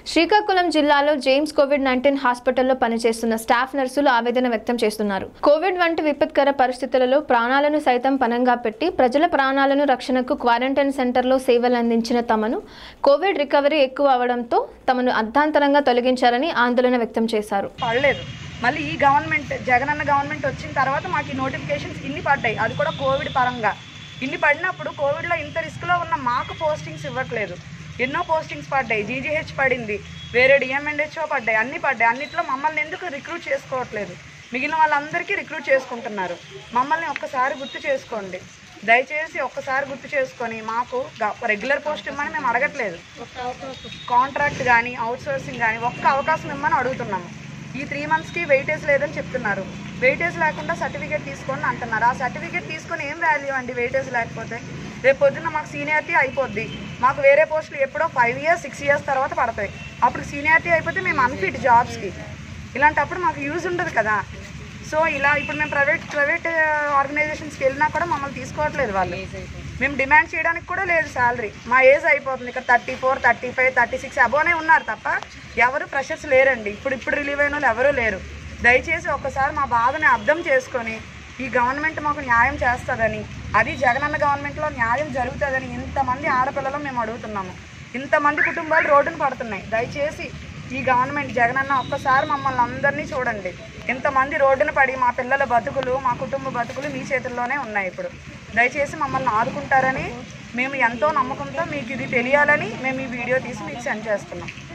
శ్రీకాకుళం జిల్లాలో James Covid nineteen హాస్పిటల్లో పనిచేస్తున్న స్టాఫ్ నర్సులు ఆవేదన వ్యక్తం చేస్తున్నారు కోవిడ్ వంటి విపత్కర పరిస్థితులలో ప్రాణాలను సైతం పనంగా పెట్టి ప్రజల ప్రాణాలను రక్షణకు క్వారంటైన్ సెంటర్లో సేవలు అందించిన తమను కోవిడ్ రికవరీ ఎక్కువ అవడంతో తమను అర్ధాంతరంగా తొలగించారని ఆందోళన వ్యక్తం చేశారు పడలేదు మళ్ళీ ఈ గవర్నమెంట్ జగనన్న గవర్నమెంట్ వచ్చిన తర్వాత మాకు ఈ నోటిఫికేషన్స్ ఇన్ని పడ్డాయి అది కూడా కోవిడ్ పరంగా ఇన్ని పడినప్పుడు కోవిడ్లో ఇంత రిస్క్లో ఉన్న మాకు పోస్టింగ్స్ ఇవ్వట్లేదు ఎన్నో పోస్టింగ్స్ పడ్డాయి జీజీహెచ్ పడింది వేరే డిఎంఎన్హెచ్ఓ పడ్డాయి అన్ని పడ్డాయి అన్నిట్లో మమ్మల్ని ఎందుకు రిక్రూట్ చేసుకోవట్లేదు మిగిలిన వాళ్ళందరికీ రిక్రూట్ చేసుకుంటున్నారు మమ్మల్ని ఒక్కసారి గుర్తు చేసుకోండి దయచేసి ఒక్కసారి గుర్తు చేసుకొని మాకు రెగ్యులర్ పోస్ట్ ఇమ్మని మేము అడగట్లేదు కాంట్రాక్ట్ కానీ అవుట్ సోర్సింగ్ కానీ ఒక్క అవకాశం ఇమ్మని అడుగుతున్నాము ఈ త్రీ మంత్స్కి వెయిటేజ్ లేదని చెప్తున్నారు వెయిటేజ్ లేకుండా సర్టిఫికేట్ తీసుకొని అంటున్నారు ఆ సర్టిఫికేట్ తీసుకొని ఏం వాల్యూ అండి వెయిటేజ్ లేకపోతే రేపు పొద్దున్న మాకు సీనియారిటీ అయిపోద్ది మాకు వేరే పోస్టులు ఎప్పుడో ఫైవ్ ఇయర్స్ సిక్స్ ఇయర్స్ తర్వాత పడతాయి అప్పుడు సీనియారిటీ అయిపోతే మేము అన్ఫిట్ జాబ్స్కి ఇలాంటప్పుడు మాకు యూజ్ ఉండదు కదా సో ఇలా ఇప్పుడు మేము ప్రైవేట్ ప్రైవేట్ ఆర్గనైజేషన్స్కి వెళ్ళినా కూడా మమ్మల్ని తీసుకోవట్లేదు వాళ్ళు మేము డిమాండ్ చేయడానికి కూడా లేదు శాలరీ మా ఏజ్ అయిపోతుంది ఇక్కడ thirty four thirty five thirty six అబోనే ఉన్నారు తప్ప ఎవరు ఫ్రెషర్స్ లేరండి ఇప్పుడు ఇప్పుడు రిలీవ్ అయిన వాళ్ళు ఎవరూ లేరు దయచేసి ఒక్కసారి మా బాధని అర్థం చేసుకొని ఈ గవర్నమెంట్ మాకు న్యాయం చేస్తుందని అది జగనన్న గవర్నమెంట్లో న్యాయం జరుగుతుందని ఇంతమంది ఆడపిల్లలు మేము అడుగుతున్నాము ఇంతమంది కుటుంబాలు రోడ్డున పడుతున్నాయి దయచేసి ఈ గవర్నమెంట్ జగనన్న ఒక్కసారి మమ్మల్ని అందరినీ చూడండి ఇంతమంది రోడ్డున పడి మా పిల్లల బతుకులు మా కుటుంబ బతుకులు మీ చేతుల్లోనే ఉన్నాయి ఇప్పుడు దయచేసి మమ్మల్ని ఆదుకుంటారని మేము ఎంతో నమ్మకంతో మీకు ఇది తెలియాలని మేము ఈ వీడియో తీసి మీకు సెండ్ చేస్తున్నాం